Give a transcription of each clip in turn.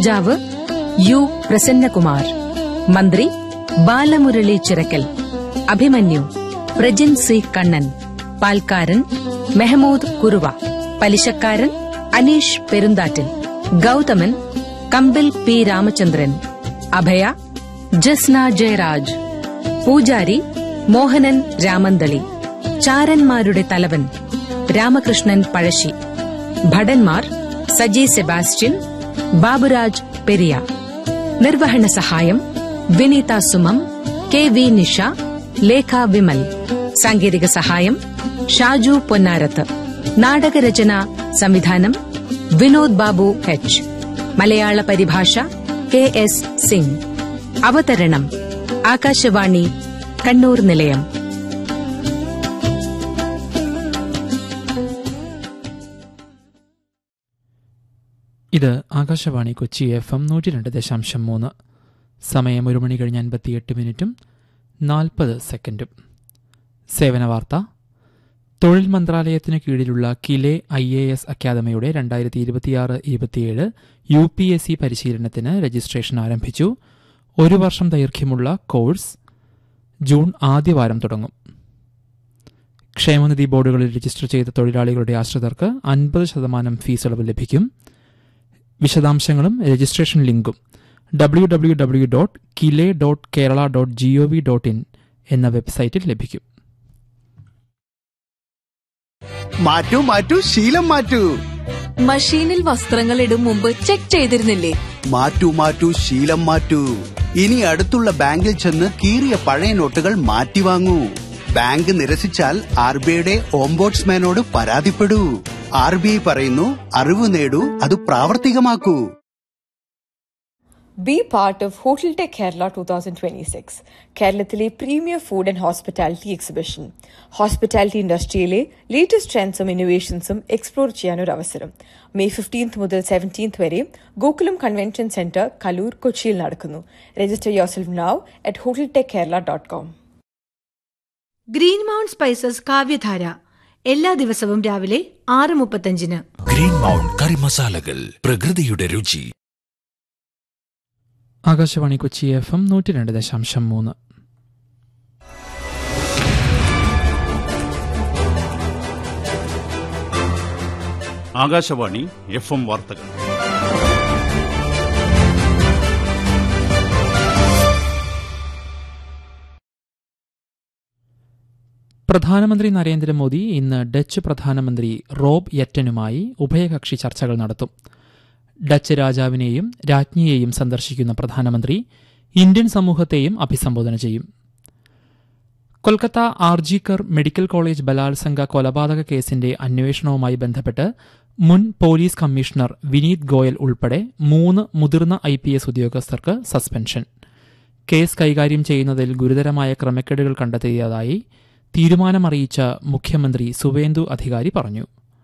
രാജാവ് യു പ്രസന്നകുമാർ മന്ത്രി ബാലമുരളി ചിറക്കൽ അഭിമന്യു പ്രജിൻ സി കണ്ണൻ പാൽക്കാരൻ മെഹമൂദ് കുറുവ പലിശക്കാരൻ അനീഷ് പെരുന്താറ്റിൽ ഗൌതമൻ കമ്പിൽ പി രാമചന്ദ്രൻ അഭയ ജസ്ന ജയരാജ് പൂജാരി മോഹനൻ രാമന്തളി ചാരന്മാരുടെ തലവൻ രാമകൃഷ്ണൻ പഴശ്ശി ഭടന്മാർ സജി സെബാസ്റ്റ്യൻ ബാബുരാജ് പെരിയ നിർവഹണ സഹായം വിനീത സുമം കെ വി നിഷ ലേഖ വിമൽ സാങ്കേതിക സഹായം ഷാജു പൊന്നാരത്ത് നാടകരചന സംവിധാനം വിനോദ് ബാബു എച്ച് മലയാള പരിഭാഷ കെ എസ് സിംഗ് അവതരണം ആകാശവാണി കണ്ണൂർ നിലയം ഇത് ആകാശവാണി കൊച്ചി എഫ് എം നൂറ്റി രണ്ട് ദശാംശം മൂന്ന് സമയം ഒരു മണി കഴിഞ്ഞ് അൻപത്തിയെട്ട് മിനിറ്റും നാൽപ്പത് സെക്കൻഡും സേവന വാർത്ത തൊഴിൽ മന്ത്രാലയത്തിന് കീഴിലുള്ള കിലെ ഐ എ എസ് അക്കാദമിയുടെ രണ്ടായിരത്തി ഇരുപത്തിയാറ് ഇരുപത്തിയേഴ് യു പി എസ് സി പരിശീലനത്തിന് രജിസ്ട്രേഷൻ ആരംഭിച്ചു ഒരു വർഷം ദൈർഘ്യമുള്ള കോഴ്സ് ജൂൺ ആദ്യവാരം തുടങ്ങും ക്ഷേമനിധി ബോർഡുകളിൽ രജിസ്റ്റർ ചെയ്ത തൊഴിലാളികളുടെ ആശ്രിതർക്ക് അൻപത് ശതമാനം ഫീസ് ഇളവ് ലഭിക്കും വിശദാംശങ്ങളും രജിസ്ട്രേഷൻ ലിങ്കും W W W dot KILE dot Kerala dot G O V dot in എന്ന വെബ്സൈറ്റിൽ ലഭിക്കും മാറ്റൂ മാറ്റൂ ശീലം മാറ്റൂ മഷീനിൽ വസ്ത്രങ്ങൾ ഇടും മുമ്പ് ചെക്ക് ചെയ്തിരുന്നില്ലേ മാറ്റൂ മാറ്റൂ ശീലം മാറ്റൂ ഇനി അടുത്തുള്ള ബാങ്കിൽ ചെന്ന് കീറിയ പഴയ നോട്ടുകൾ മാറ്റി വാങ്ങൂ ബാങ്ക് നിരസിച്ചാൽ ആർ ബി ഐയുടെ ഓംബോഡ്സ്മാനോട് പരാതിപ്പെടൂ ആർ ബി ഐ പറയുന്നു അറിവ് നേടൂ അത് പ്രാവർത്തികമാക്കൂ Be part of Hotel Tech Kerala 2026, കേരളത്തിലെ premier food and hospitality exhibition hospitality ഇൻഡസ്ട്രിയിലെ ലേറ്റസ്റ്റ് ട്രെൻഡ്സും ഇന്നോവേഷൻസും എക്സ്പ്ലോർ ചെയ്യാനൊരു അവസരം മെയ് ഫിഫ്റ്റീൻത്ത് മുതൽ സെവൻറ്റീൻത്ത് വരെ ഗോകുലം കൺവെൻഷൻ സെന്റർ കലൂർ കൊച്ചിയിൽ നടക്കുന്നു register yourself now at hotel tech Kerala dot com Green Mount Spices Kavyadhara എല്ലാ ദിവസവും രാവിലെ ആറ് മുപ്പത്തഞ്ചിന് ഗ്രീൻ മൗണ്ട് കറി മസാലകൾ പ്രകൃതിയുടെ രുചി ആകാശവാണി കൊച്ചി എഫ് എം നൂറ്റി രണ്ട് ദശാംശം മൂന്ന് ആകാശവാണി എഫ് എം വാർത്തകൾ പ്രധാനമന്ത്രി നരേന്ദ്രമോദി ഇന്ന് ഡച്ച് പ്രധാനമന്ത്രി റോബ് യറ്റനുമായി ഉഭയകക്ഷി ചർച്ചകൾ നടത്തും ഡച്ച് രാജാവിനെയും രാജ്ഞിയെയും സന്ദർശിക്കുന്ന പ്രധാനമന്ത്രി ഇന്ത്യൻ സമൂഹത്തെയും അഭിസംബോധന ചെയ്യും കൊൽക്കത്ത ആർജിക്കർ മെഡിക്കൽ കോളേജ് ബലാത്സംഗ കൊലപാതക കേസിന്റെ അന്വേഷണവുമായി ബന്ധപ്പെട്ട് മുൻ പോലീസ് കമ്മീഷണർ വിനീത് ഗോയൽ ഉൾപ്പെടെ മൂന്ന് മുതിർന്ന ഐ പി എസ് ഉദ്യോഗസ്ഥർക്ക് സസ്പെൻഷൻ കേസ് കൈകാര്യം ചെയ്യുന്നതിൽ ഗുരുതരമായ ക്രമക്കേടുകൾ കണ്ടെത്തിയതായി തീരുമാനമറിയിച്ച മുഖ്യമന്ത്രി സുവേന്ദു അധികാരി പറഞ്ഞു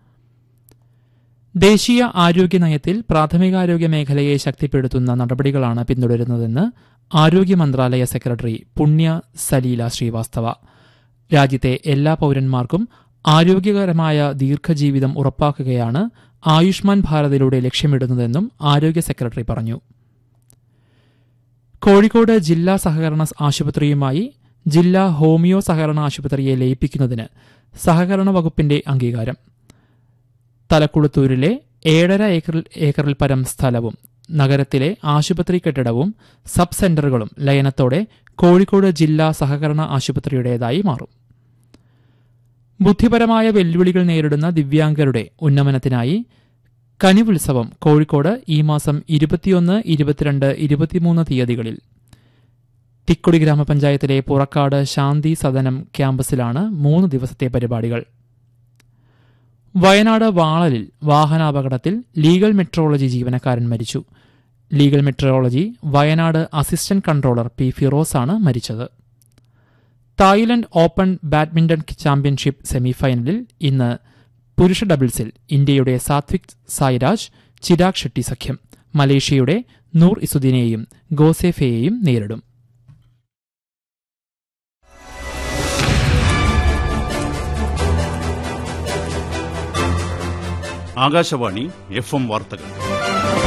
ദേശീയ ആരോഗ്യ നയത്തിൽ പ്രാഥമികാരോഗ്യ മേഖലയെ ശക്തിപ്പെടുത്തുന്ന നടപടികളാണ് പിന്തുടരുന്നതെന്ന് ആരോഗ്യ മന്ത്രാലയ സെക്രട്ടറി പുണ്യ സലീല ശ്രീവാസ്തവ രാജ്യത്തെ എല്ലാ പൌരന്മാർക്കും ആരോഗ്യകരമായ ദീർഘജീവിതം ഉറപ്പാക്കുകയാണ് ആയുഷ്മാൻ ഭാരതിലൂടെ ലക്ഷ്യമിടുന്നതെന്നും ആരോഗ്യ സെക്രട്ടറി പറഞ്ഞു കോഴിക്കോട് ജില്ലാ സഹകരണ ആശുപത്രിയുമായി ജില്ലാ ഹോമിയോ സഹകരണ ആശുപത്രിയെ ലയിപ്പിക്കുന്നതിന് സഹകരണ വകുപ്പിന്റെ അംഗീകാരം തലക്കുളത്തൂരിലെ ഏഴര ഏക്കറിൽ ഏക്കറിൽ പരം സ്ഥലവും നഗരത്തിലെ ആശുപത്രി കെട്ടിടവും സബ് സെന്ററുകളും ലയനത്തോടെ കോഴിക്കോട് ജില്ലാ സഹകരണ ആശുപത്രിയുടേതായി മാറും ബുദ്ധിപരമായ വെല്ലുവിളികൾ നേരിടുന്ന ദിവ്യാംഗരുടെ ഉന്നമനത്തിനായി കനിവുത്സവം കോഴിക്കോട് ഈ മാസം ഇരുപത്തിയൊന്ന് ഇരുപത്തിരണ്ട് ഇരുപത്തിമൂന്ന് തീയതികളിൽ തിക്കൊടി ഗ്രാമപഞ്ചായത്തിലെ പുറക്കാട് ശാന്തി സദനം ക്യാമ്പസിലാണ് മൂന്ന് ദിവസത്തെ പരിപാടികൾ വയനാട് വാളലിൽ വാഹനാപകടത്തിൽ ലീഗൽ മെട്രോളജി ജീവനക്കാരൻ മരിച്ചു legal metrology Wayanad assistant controller P ഫിറോസാണ് മരിച്ചത് തായ്ലൻഡ് ഓപ്പൺ ബാഡ്മിന്റൺ ചാമ്പ്യൻഷിപ്പ് സെമിഫൈനലിൽ ഇന്ന് പുരുഷ ഡബിൾസിൽ ഇന്ത്യയുടെ സാത്വിക് സായിരാജ് ചിരാഗ് ഷെട്ടി സഖ്യം മലേഷ്യയുടെ നൂർ ഇസുദ്ദീനെയും ഗോസേഫയെയും നേരിടും ആകാശവാണി എഫ് എം വാർത്തകൾ